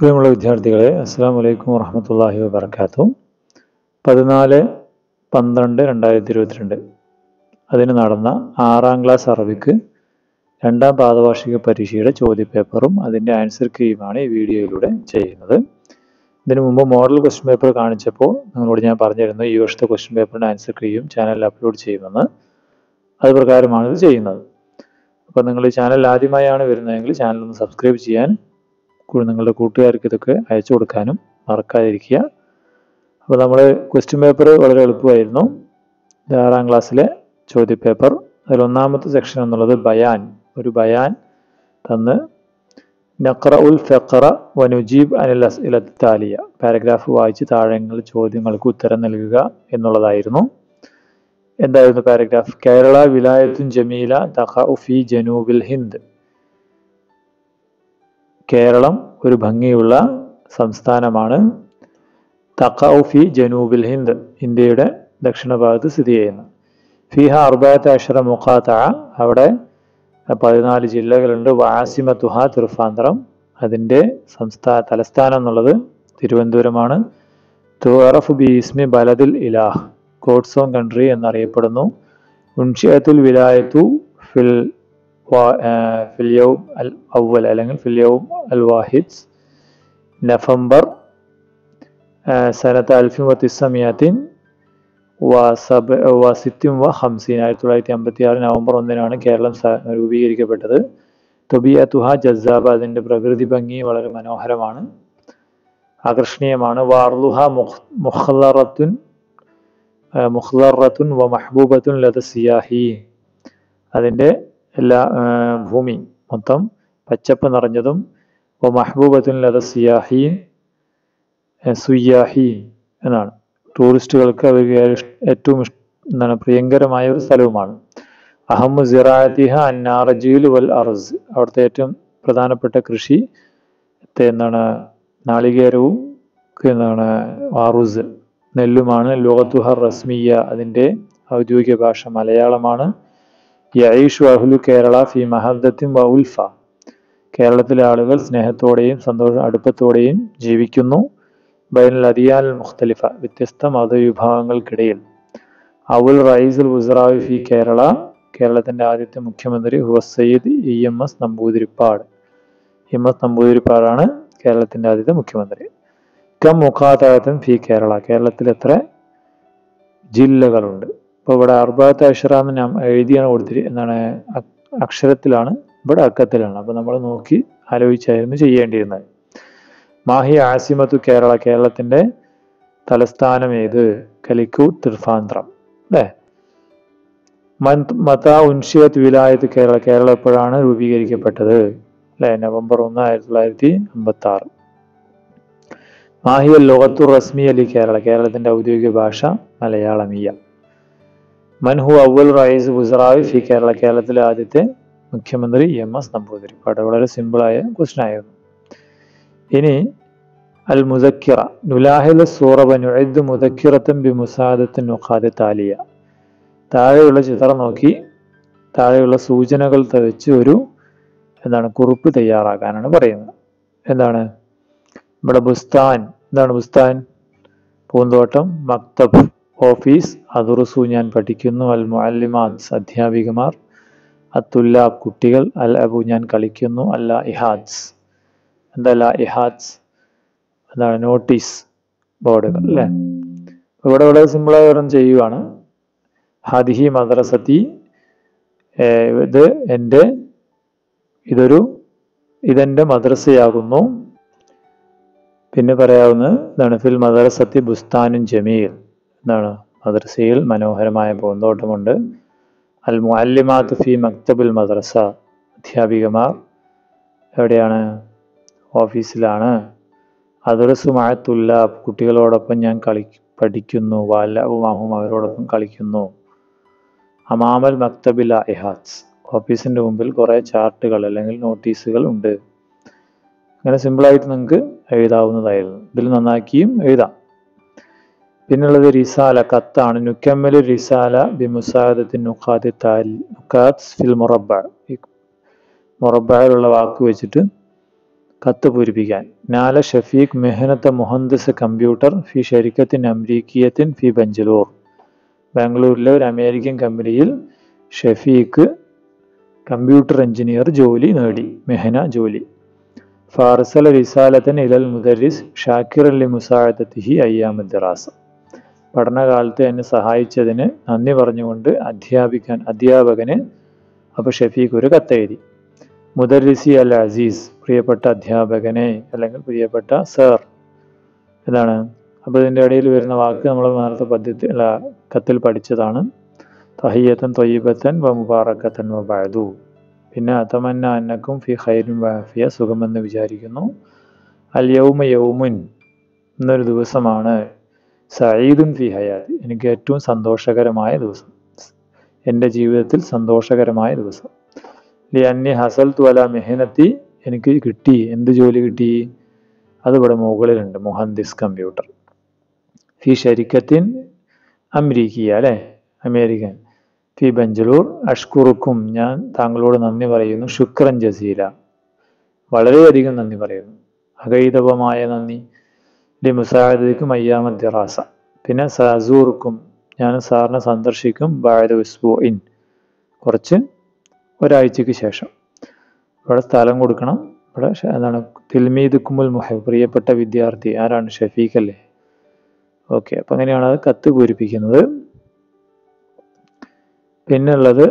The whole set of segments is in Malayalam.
പ്രിയമുള്ള വിദ്യാർത്ഥികളെ അസ്സാം വലൈക്കും വറഹമത്തല്ലാഹി വബർക്കാത്തു പതിനാല് പന്ത്രണ്ട് രണ്ടായിരത്തി ഇരുപത്തിരണ്ട് അതിന് നടന്ന ആറാം ക്ലാസ് അറബിക്ക് രണ്ടാം പാദവാർഷിക പരീക്ഷയുടെ ചോദ്യപേപ്പറും അതിൻ്റെ ആൻസർ കീയുമാണ് ഈ വീഡിയോയിലൂടെ ചെയ്യുന്നത് ഇതിനു മുമ്പ് മോഡൽ ക്വസ്റ്റ്യൻ പേപ്പർ കാണിച്ചപ്പോൾ നിങ്ങളോട് ഞാൻ പറഞ്ഞിരുന്നു ഈ വർഷത്തെ ക്വസ്റ്റ്യൻ പേപ്പറിൻ്റെ ആൻസർ കീയും ചാനലിൽ അപ്ലോഡ് ചെയ്യുമെന്ന് അത് പ്രകാരമാണ് ഇത് ചെയ്യുന്നത് അപ്പോൾ നിങ്ങൾ ഈ ചാനൽ ആദ്യമായാണ് വരുന്നതെങ്കിൽ ചാനൽ ഒന്ന് സബ്സ്ക്രൈബ് ചെയ്യാൻ കൂ- നിങ്ങളുടെ കൂട്ടുകാർക്ക് ഇതൊക്കെ അയച്ചു കൊടുക്കാനും മറക്കാതിരിക്കുക അപ്പോൾ നമ്മൾ ക്വസ്റ്റ്യൻ പേപ്പർ വളരെ എളുപ്പമായിരുന്നു ഇത് ആറാം ക്ലാസ്സിലെ ചോദ്യപേപ്പർ അതിൽ ഒന്നാമത്തെ സെക്ഷൻ എന്നുള്ളത് ബയാൻ ഒരു ബയാൻ തന്ന് നഖറ ഉൽ ഫെഖറ വനുജീബ് അനിൽ അസ്ഇലത്താലിയ പാരഗ്രാഫ് വായിച്ച് താഴെങ്ങൾ ചോദ്യങ്ങൾക്ക് ഉത്തരം നൽകുക എന്നുള്ളതായിരുന്നു എന്തായിരുന്നു പാരഗ്രാഫ് കേരള വിലായത്തുൻ ജമീല തഖ ഫി ജനൂബിൽ ഹിന്ദ് കേരളം ഒരു ഭംഗിയുള്ള സംസ്ഥാനമാണ് തഖൗ ഫി ജനൂബിൽ ഹിന്ദ് ഇന്ത്യയുടെ ദക്ഷിണ ഭാഗത്ത് സ്ഥിതി ചെയ്യുന്നു ഫിഹ അർബാത്ത് അഷറ മുഖാത്ത അവിടെ പതിനാല് ജില്ലകളുണ്ട് വാസിമത്തുഹ തിരുഫാന്തരം അതിൻ്റെ സംസ്ഥാന തലസ്ഥാനം എന്നുള്ളത് തിരുവനന്തപുരമാണ് തുറഫ് ബി ഇസ്മി ബലദിൽ ഇലാഹ് കോട്സോൺ കൺട്രി എന്നറിയപ്പെടുന്നു ഉൻഷിയത്തുൽ വിലായത്തു ഫിൽ വാ- ആ, ഫിൽ യൗം അൽ അവൽ അല്ലെങ്കിൽ ഫിൽ യൗം അൽ വാഹിദ് നവംബർ ആ, സനത്ത് അൽഫിൻ വ തിസമിയത്തിൻ വസബ് വസിത്തും വ ഹംസീൻ ആയിരത്തി തൊള്ളായിരത്തി അമ്പത്തി ആറ് നവംബർ ഒന്നിനാണ് കേരളം സ- രൂപീകരിക്കപ്പെട്ടത് തൊബിയത്തുഹ ജസാബ അതിൻ്റെ പ്രകൃതി ഭംഗി വളരെ മനോഹരമാണ് ആകർഷണീയമാണ് വാർലുഹ മുഖ് മുഖ്ലറത്തുൻ മുഖ്ലറത്തുൻ വ മഹബൂബത്തുൻ ലത സിയാഹി അതിൻ്റെ എല്ലാ ആ, ഭൂമി മൊത്തം പച്ചപ്പ് നിറഞ്ഞതും വ മഹബൂബത്തുൻ ലത സിയാഹി സുയാഹി എന്നാണ് ടൂറിസ്റ്റുകൾക്ക് അവർ ഏറ്റവും ഇഷ്- എന്താണ് പ്രിയങ്കരമായ ഒരു സ്ഥലവുമാണ് അഹമ്മു സിറാത്തിഹ അന്നാറജീൽ വൽ അർസ് അവിടുത്തെ ഏറ്റവും പ്രധാനപ്പെട്ട കൃഷി ത്തെ എന്താണ് നാളികേരവും ഒക്കെ എന്താണ് ആറുസ് നെല്ലുമാണ് ലോകത്തുഹ റസ്മിയ അതിൻ്റെ ഔദ്യോഗിക ഭാഷ മലയാളമാണ് യഈഷു അഹ്ലു കേരള ഫി മഹദ്ദത്തിൻ വ ഉൽഫ കേരളത്തിലെ ആളുകൾ സ്നേഹത്തോടെയും സന്തോഷ അടുപ്പത്തോടെയും ജീവിക്കുന്നു ബൈനൽ അദിയാൽ മുഖ്തലിഫ വ്യത്യസ്ത മതവിഭാഗങ്ങൾക്കിടയിൽ അവുൽ റൈസുൽ ഉസ്രാവി ഫി കേരള കേരളത്തിന്റെ ആദ്യത്തെ മുഖ്യമന്ത്രി ഹുവ സയ്യിദ് ഇ എം എസ് നമ്പൂതിരിപ്പാട് എം എസ് നമ്പൂതിരിപ്പാടാണ് കേരളത്തിന്റെ ആദ്യത്തെ മുഖ്യമന്ത്രി കം മുഖാതായത്തൻ ഫി കേരള കേരളത്തിൽ എത്ര ജില്ലകളുണ്ട് ഇപ്പോൾ ഇവിടെ അർബാത്ത് അക്ഷര എന്ന് ഞാൻ എഴുതിയാണ് കൊടുത്തിരി എന്താണ് അ- അക്ഷരത്തിലാണ് ഇവിടെ അക്കത്തിലാണ് അപ്പോൾ നമ്മൾ നോക്കി ആലോചിച്ചായിരുന്നു ചെയ്യേണ്ടിയിരുന്നത് മാഹി ആസിമത്തു കേരള കേരളത്തിന്റെ തലസ്ഥാനം ഏത് കലിക്കു തിർഫാന്ത്രം അല്ലേ മന്ത് മത ഉൻഷിയത്ത് വിലായത്ത് കേരള കേരളം എപ്പോഴാണ് രൂപീകരിക്കപ്പെട്ടത് അല്ലെ നവംബർ ഒന്ന് ആയിരത്തി തൊള്ളായിരത്തി അമ്പത്തി ആറ് മാഹിയ ലോകത്തു റസ്മി അലി കേരള കേരളത്തിന്റെ ഔദ്യോഗിക ഭാഷ മലയാളമീയ മൻഹു അവൽ റൈസ് ഗുസറാവി ഫി കേരള കേരളത്തിലെ ആദ്യത്തെ മുഖ്യമന്ത്രി എം എസ് നമ്പൂതിരിപ്പാട് വളരെ സിമ്പിളായ ക്വസ്റ്റൻ ആയിരുന്നു ഇനി അൽ മുദക്കിറ നുലാഹില സൂറബ നുഇദ് മുദക്കിറത്തൻ ബി മുസാദത്തിൻ നുഖാദ് താലിയ താഴെയുള്ള ചിത്രം നോക്കി താഴെയുള്ള സൂചനകൾ വെച്ച് ഒരു എന്താണ് കുറിപ്പ് തയ്യാറാക്കാനാണ് പറയുന്നത് എന്താണ് ഇവിടെ ബുസ്താൻ എന്താണ് ബുസ്താൻ പൂന്തോട്ടം മക്തബ് ഓഫീസ് അതുറുസു ഞാൻ പഠിക്കുന്നു അൽ മുഅല്ലിമാത്ത് അധ്യാപികമാർ അത്തുല്ലാബ് കുട്ടികൾ അൽ അബു ഞാൻ കളിക്കുന്നു അല്ല ഇഹാദ്സ് എന്തല്ല ഇഹാദ്സ് എന്താണ് നോട്ടീസ് ബോർഡുകൾ അല്ലേ ഇവിടെ ഇവിടെ സിമ്പിളായി ഒരെണ്ണം ചെയ്യുവാണ് ഹദിഹി മദ്രസത്തി ഏർ ഇത് എൻ്റെ ഇതൊരു ഇതെൻ്റെ മദ്രസയാകുന്നു പിന്നെ പറയാവുന്നത് എന്താണ് ഫിൽ മദ്രസത്തി ബുസ്താനും ജമീൽ എന്താണ് മദ്രസയിൽ മനോഹരമായ പൂന്തോട്ടമുണ്ട് അൽ മുഅല്ലിമാത്ത് ഫി മക്തബുൽ മദ്രസ അധ്യാപികമാർ എവിടെയാണ് ഓഫീസിലാണ് അദുറസുമായത്തുല്ല കുട്ടികളോടൊപ്പം ഞാൻ കളി പഠിക്കുന്നു വാലവുമാഹും അവരോടൊപ്പം കളിക്കുന്നു അമാമൽ മക്തബിൽ ഇഹാത്സ് ഓഫീസിൻ്റെ മുമ്പിൽ കുറേ ചാർട്ടുകൾ അല്ലെങ്കിൽ നോട്ടീസുകൾ ഉണ്ട് അങ്ങനെ സിമ്പിളായിട്ട് നിങ്ങൾക്ക് എഴുതാവുന്നതായിരുന്നു ഇതിൽ നന്നാക്കിയും എഴുതാം പിന്നുള്ളത് റിസാല കത്താണ് നുക്കമ്മൽ റിസാല ബി മുസാദത്തിൻ നുഖാദി താൽ നുഖാത്ത് ഫിൽ മുറബ ഈ മുറബയിലുള്ള വാക്ക് വെച്ചിട്ട് കത്ത് പൂരിപ്പിക്കാൻ നാല ഷഫീഖ് മെഹനത്ത മുഹന്ദിസ് കമ്പ്യൂട്ടർ ഫി ഷെരിക്കത്തിൻ അമരീക്കിയത്തിൻ ഫി ബഞ്ചലൂർ ബാംഗ്ലൂരിലെ ഒരു അമേരിക്കൻ കമ്പനിയിൽ ഷഫീഖ് കമ്പ്യൂട്ടർ എഞ്ചിനീയർ ജോലി നേടി മെഹന ജോലി ഫാർസൽ റിസാലത്തൻ ഇലൽ മുദരിസ് ഷാക്കിർ അലി മുസാദത്തിഹി അയ്യാമദ്ദറാസ പഠനകാലത്ത് എന്നെ സഹായിച്ചതിന് നന്ദി പറഞ്ഞുകൊണ്ട് അധ്യാപിക്കാൻ അധ്യാപകന് അപ്പോൾ ഷഫീഖ് ഒരു കത്തെഴുതി മുദരിസി അൽ അസീസ് പ്രിയപ്പെട്ട അധ്യാപകനെ അല്ലെങ്കിൽ പ്രിയപ്പെട്ട സർ എന്താണ് അപ്പോൾ ഇതിൻ്റെ ഇടയിൽ വരുന്ന വാക്ക് നമ്മൾ നേരത്തെ പദ്യത്തിൽ അല്ല കത്തിൽ പഠിച്ചതാണ് തഹിയത്തൻ തൊയ്യബത്തൻ വ മുബാറക്കത്തൻ വ ബഅദു പിന്നെ അതമന്ന അന്നക്കും ഫി ഖൈരിൻ വാഫിയ സുഖമെന്ന് വിചാരിക്കുന്നു അൽ യൗമ യൗമുൻ എന്നൊരു ദിവസമാണ് സഈദുൻ ഫി ഹയാത്തി എനിക്ക് ഏറ്റവും സന്തോഷകരമായ ദിവസം എൻ്റെ ജീവിതത്തിൽ സന്തോഷകരമായ ദിവസം ലി അന്നി ഹസൽ തുവല മെഹനത്തി എനിക്ക് കിട്ടി എന്ത് ജോലി കിട്ടി അത് ഇവിടെ മുകളിലുണ്ട് മുഹന്ദിസ് കമ്പ്യൂട്ടർ ഫി ഷരിക്കത്തിൻ അമരീക്കിയ അല്ലേ അമേരിക്കൻ ഫി ബഞ്ചലൂർ അഷ്കുറുക്കും ഞാൻ താങ്കളോട് നന്ദി പറയുന്നു ശുക്രൻ ജസീല വളരെയധികം നന്ദി പറയുന്നു അഗൈതവമായ നന്ദി ലി മുസാഹിദിക്കും അയ്യാമദ്യറാസ പിന്നെ സസൂർക്കും ഞാൻ സാറിനെ സന്ദർശിക്കും ബായത ഉസ്ബു ഇൻ കുറച്ച് ഒരാഴ്ചയ്ക്ക് ശേഷം ഇവിടെ സ്ഥലം കൊടുക്കണം ഇവിടെ ഷ- എന്താണ് തിൽമീദ് കുമുൽ മുഹബ് പ്രിയപ്പെട്ട വിദ്യാർത്ഥി ആരാണ് ഷഫീഖ് അല്ലേ ഓക്കെ അപ്പം അങ്ങനെയാണ് അത് കത്ത് പൂരിപ്പിക്കുന്നത് പിന്നുള്ളത്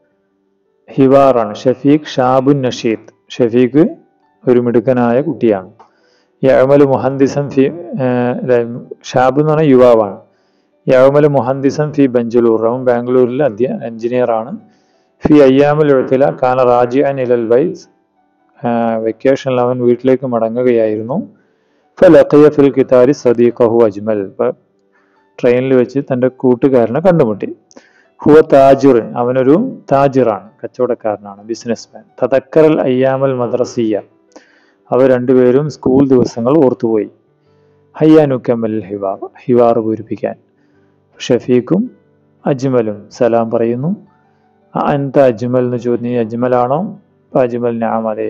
ഹിവാറാണ് ഷഫീഖ് ഷാബുൻ നഷീദ് ഷഫീഖ് ഒരു മിടുക്കനായ കുട്ടിയാണ് യഅമലു മുഹന്ദിസൻ ഫി ഏഹ്, അല്ല, ഷാബ് എന്ന് പറഞ്ഞാൽ യുവാവാണ് യഅമലു മുഹന്ദിസൻ ഫി ബഞ്ചലൂർ അവൻ ബാംഗ്ലൂരിലെ അധ്യ എഞ്ചിനീയറാണ് ഫി അയ്യാമുൽ എഴുത്തില കാന റാജിഅൻ ഇലൽ വൈസ് വെക്കേഷനിൽ അവൻ വീട്ടിലേക്ക് മടങ്ങുകയായിരുന്നു ഫലഖിയ ഫിൽ കിതാരി സദീഖഹു അജ്മൽ ഇപ്പൊ ട്രെയിനിൽ വെച്ച് തൻ്റെ കൂട്ടുകാരനെ കണ്ടുമുട്ടി ഹുവ താജിർ അവനൊരു താജിറാണ് കച്ചവടക്കാരനാണ് ബിസിനസ്മാൻ തതക്കറൽ അയ്യാമൽ മദ്രസിയ അവർ രണ്ടുപേരും സ്കൂൾ ദിവസങ്ങൾ ഓർത്തുപോയി ഹയ്യാനുക്കമ്മൽ ഹിവാർ ഹിവാർ പൂരിപ്പിക്കാൻ ഷഫീഖും അജ്മലും സലാം പറയുന്നു "അ അൻത അജ്മൽ എന്ന് ചോദിച്ചു നീ അജ്മലാണോ അപ്പൊ അജ്മൽ നാം അതെ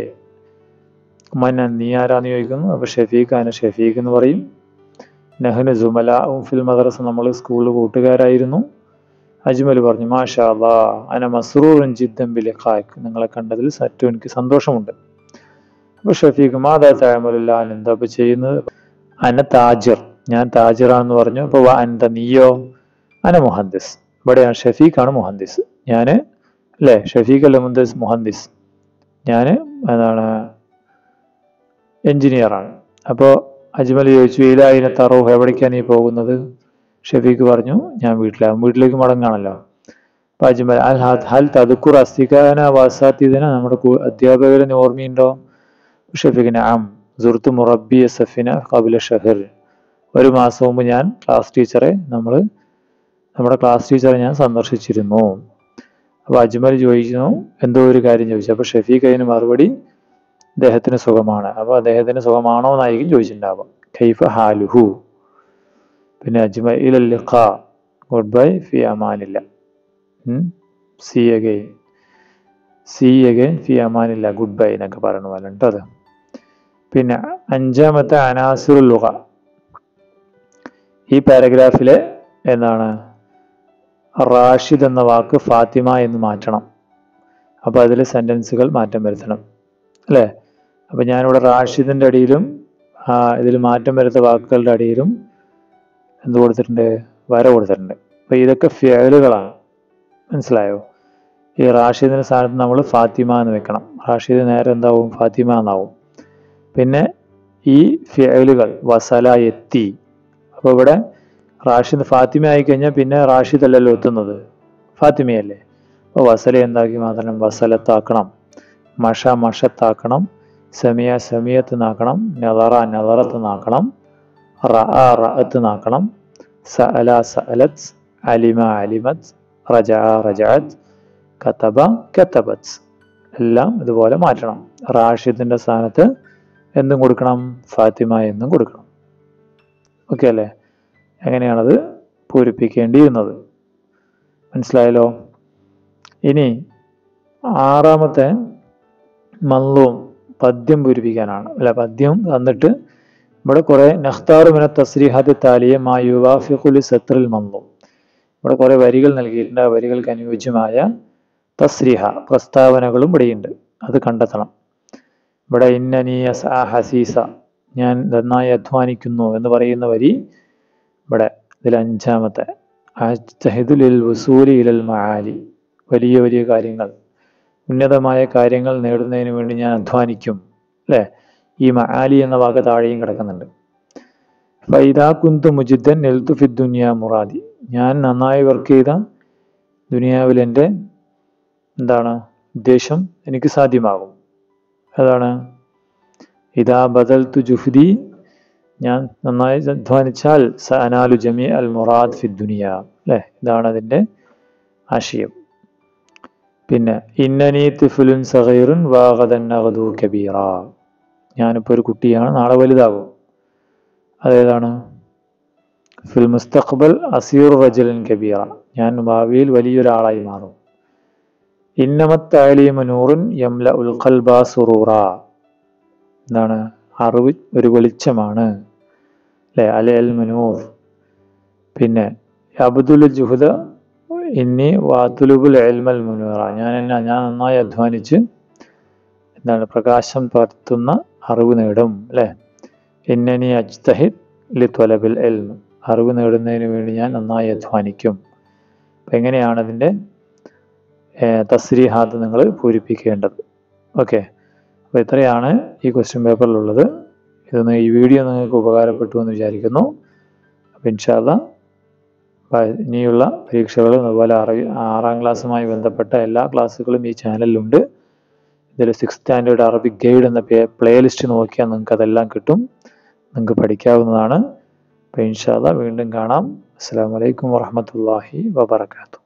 മൻ നീ ആരാന്ന് ചോദിക്കുന്നു അപ്പൊ ഷഫീഖ് ആണ് ഷഫീഖ് എന്ന് പറയും നഹ്നു സുമല ഫിൽ മദ്രസ നമ്മൾ സ്കൂളിൽ കൂട്ടുകാരായിരുന്നു അജ്മൽ പറഞ്ഞു മാഷാ അല്ലാ അന മസ്റൂറുൻ ജിദ്ദൻ ബിലിഖാക്ക് നിങ്ങളെ കണ്ടതിൽ സറ്റു എനിക്ക് സന്തോഷമുണ്ട് അപ്പൊ ഷഫീഖ് മാതാ താമല്ല എന്താ ഇപ്പൊ ചെയ്യുന്നത് അന താജിർ ഞാൻ താജിറാന്ന് പറഞ്ഞു അപ്പൊ വ അൻത നീയോ അന മുഹന്ദിസ് ഇവിടെയാണ് ഷഫീഖാണ് മുഹന്ദിസ് ഞാന് അല്ലേ ഷഫീഖ് അല്ല മുഹന്ദിസ് മുഹന്ദിസ് ഞാന് എന്താണ് എഞ്ചിനീയറാണ് അപ്പോൾ അജ്മൽ ചോദിച്ചു ഇലായിനെ തറവ് എവിടേക്കാണ് നീ പോകുന്നത് ഷഫീഖ് പറഞ്ഞു ഞാൻ വീട്ടിലാകും വീട്ടിലേക്ക് മടങ്ങാണല്ലോ അപ്പൊ അജ്മൽ അൽ ഹ- ഹൽ തതുക്കുർ അസ്തികാന വാസാത്തിദിന നമ്മുടെ കൂ- അധ്യാപകരെ നീ ഓർമ്മയുണ്ടോ ഷഫീഖിന് ആം സുഹൃത്ത് മുറബി സഫിന കബില ഷഹർ ഒരു മാസം മുമ്പ് ഞാൻ ക്ലാസ് ടീച്ചറെ നമ്മൾ നമ്മുടെ ക്ലാസ് ടീച്ചറെ ഞാൻ സന്ദർശിച്ചിരുന്നു അപ്പോൾ അജ്മൽ ചോദിക്കുന്നു എന്തോ ഒരു കാര്യം ചോദിച്ചു അപ്പോൾ ഷഫീഖ് അതിന് മറുപടി അദ്ദേഹത്തിന് സുഖമാണ് അപ്പോൾ അദ്ദേഹത്തിന് സുഖമാണോ എന്നായിരിക്കും ചോദിച്ചിട്ടുണ്ടാവുക ഖൈഫ ഹാലുഹു പിന്നെ അജ്മൽ ഇലൽ ലിഖാ ഗുഡ് ബൈ ഫി അമാനില്ല സി അഗൈൻ സി അഗൈൻ ഫി അമാനില്ല ഗുഡ് ബൈ എന്നൊക്കെ പറയുന്ന പോലെ ഉണ്ട് അത് പിന്നെ അഞ്ചാമത്തെ അനാസുൽ ലുഗ ഈ പാരഗ്രാഫിലെ എന്താണ് റാഷിദ് എന്ന വാക്ക് ഫാത്തിമ എന്ന് മാറ്റണം അപ്പോൾ അതിൽ സെൻറ്റൻസുകൾ മാറ്റം വരുത്തണം അല്ലേ അപ്പോൾ ഞാനിവിടെ റാഷിദിൻ്റെ അടിയിലും ഇതിൽ മാറ്റം വരുത്ത വാക്കുകളുടെ അടിയിലും എന്ത് കൊടുത്തിട്ടുണ്ട് വര കൊടുത്തിട്ടുണ്ട് അപ്പോൾ ഇതൊക്കെ ഫിയലുകളാണ് മനസ്സിലായോ ഈ റാഷിദിൻ്റെ സ്ഥാനത്ത് നമ്മൾ ഫാത്തിമ എന്ന് വെക്കണം റാഷിദ് നേരെ എന്താവും ഫാത്തിമ എന്നാവും പിന്നെ ഈ ഫിയലുകൾ വസല എത്തി അപ്പോൾ ഇവിടെ റാഷിദ് ഫാത്തിമ ആയി കഴിഞ്ഞാൽ പിന്നെ റാഷിദ് അല്ലല്ലോ എത്തുന്നത് ഫാത്തിമയല്ലേ അപ്പോൾ വസല എന്താക്കി മാത്രം വസലത്താക്കണം മഷ മഷത്താക്കണം സമിയ സമീയത്ത് നാക്കണം നദറ നദറത്ത് നാക്കണം റഅ റഅത്ത് നാക്കണം സഅല സഅലത്ത് അലിമ അലിമത്ത് റജ റജഅത്ത് കതബ കതബത്ത് എല്ലാം ഇതുപോലെ മാറ്റണം റാഷിദിന്റെ സ്ഥാനത്ത് എന്തും കൊടുക്കണം ഫാത്തിമ എന്നും കൊടുക്കണം ഓക്കെ അല്ലേ എങ്ങനെയാണത് പൂരിപ്പിക്കേണ്ടിയിരുന്നത് മനസ്സിലായല്ലോ ഇനി ആറാമത്തെ മല്ലൂം പദ്യം പൂരിപ്പിക്കാനാണ് അല്ല പദ്യം തന്നിട്ട് ഇവിടെ കുറെ നഖ്താറു മിന തസ്രീഹാത്ത് താലിയ മാ യുവാഫിഖുലി സത്രിൽ മന്ദു ഇവിടെ കുറെ വരികൾ നൽകിയിട്ടുണ്ട് ആ വരികൾക്ക് അനുയോജ്യമായ തസ്രീഹ പ്രസ്താവനകളും ഇവിടെയുണ്ട് അത് കണ്ടെത്തണം ഇവിടെ ഇന്നനി അസ് ഹസീസ ഞാൻ നന്നായി അധ്വാനിക്കുന്നു എന്ന് പറയുന്ന വരി ഇവിടെ ഇതിൽ അഞ്ചാമത്തെ അജ്തഹിദുലിൽ വസൂലി ഇലൽ മആലി വലിയ വലിയ കാര്യങ്ങൾ ഉന്നതമായ കാര്യങ്ങൾ നേടുന്നതിന് വേണ്ടി ഞാൻ അധ്വാനിക്കും അല്ലേ ഈ മആലി എന്ന വാക്ക് താഴെയും കിടക്കുന്നുണ്ട് ഫൈദാ കുന്തു മുജിദ്ദൻ എൽത്തു ഫി ദുനിയ മുറാദി ഞാൻ നന്നായി വർക്ക് ചെയ്ത ദുനിയാവിൽ എൻ്റെ എന്താണ് ഉദ്ദേശം എനിക്ക് സാധ്യമാകും അതാണ് ഇതാ ബദൽ തു ജുഹ്ദി ഞാൻ നന്നായി അധ്വാനിച്ചാൽ സ അനാലു ജമി അൽ മുറാദ് ഫി ദുനിയ അല്ലേ ഇതാണ് അതിൻ്റെ ആശയം പിന്നെ ഇന്നനി തിഫുലുൻ സഹീറുൻ വാഗതൻ അഗദു കബീറ ഞാനിപ്പോൾ ഒരു കുട്ടിയാണ് നാളെ വലുതാകും അതേതാണ് ഫിൽ മുസ്തഖ്ബൽ അസീർ റജലൻ കബീറ ഞാൻ ഭാവിയിൽ വലിയൊരാളായി മാറും ഇന്നമത്താലീമ നൂറുൻ യംല ഉൽ ഖൽബ സുറൂറ എന്താണ് അറിവ് ഒരു വെളിച്ചമാണ് അല്ലെ അല അൽ മനൂർ പിന്നെ അബ്ദുൽ ജുഹദ ഇന്നി വാത്തുലുബുൽ എൽമൽ മുനൂറ ഞാൻ എന്നാ ഞാൻ നന്നായി അധ്വാനിച്ച് എന്താണ് പ്രകാശം പരത്തുന്ന അറിവ് നേടും അല്ലേ ഇന്നനി അജ്തഹിദ് ലി ത്വലബിൽ എൽമ അറിവ് നേടുന്നതിന് വേണ്ടി ഞാൻ നന്നായി അധ്വാനിക്കും അപ്പം എങ്ങനെയാണ് അതിൻ്റെ തസ്രീഹാത്ത് നിങ്ങൾ പൂരിപ്പിക്കേണ്ടത് ഓക്കെ അപ്പോൾ ഇത്രയാണ് ഈ ക്വസ്റ്റ്യൻ പേപ്പറിലുള്ളത് ഇതൊന്ന് ഈ വീഡിയോ നിങ്ങൾക്ക് ഉപകാരപ്പെട്ടു എന്ന് വിചാരിക്കുന്നു അപ്പോൾ ഇൻഷാല്ല ഇനിയുള്ള പരീക്ഷകളും അതുപോലെ അറി ആറാം ക്ലാസ്സുമായി ബന്ധപ്പെട്ട എല്ലാ ക്ലാസ്സുകളും ഈ ചാനലിലുണ്ട് ഇതിൽ സിക്സ് സ്റ്റാൻഡേർഡ് അറബിക് ഗൈഡ് എന്ന പ്ലേലിസ്റ്റ് നോക്കിയാൽ നിങ്ങൾക്ക് അതെല്ലാം കിട്ടും നിങ്ങൾക്ക് പഠിക്കാവുന്നതാണ് അപ്പോൾ ഇൻഷാല്ല വീണ്ടും കാണാം അസ്സാം വലൈക്കും വാഹമത്തല്ലാഹി വബർക്കാത്തു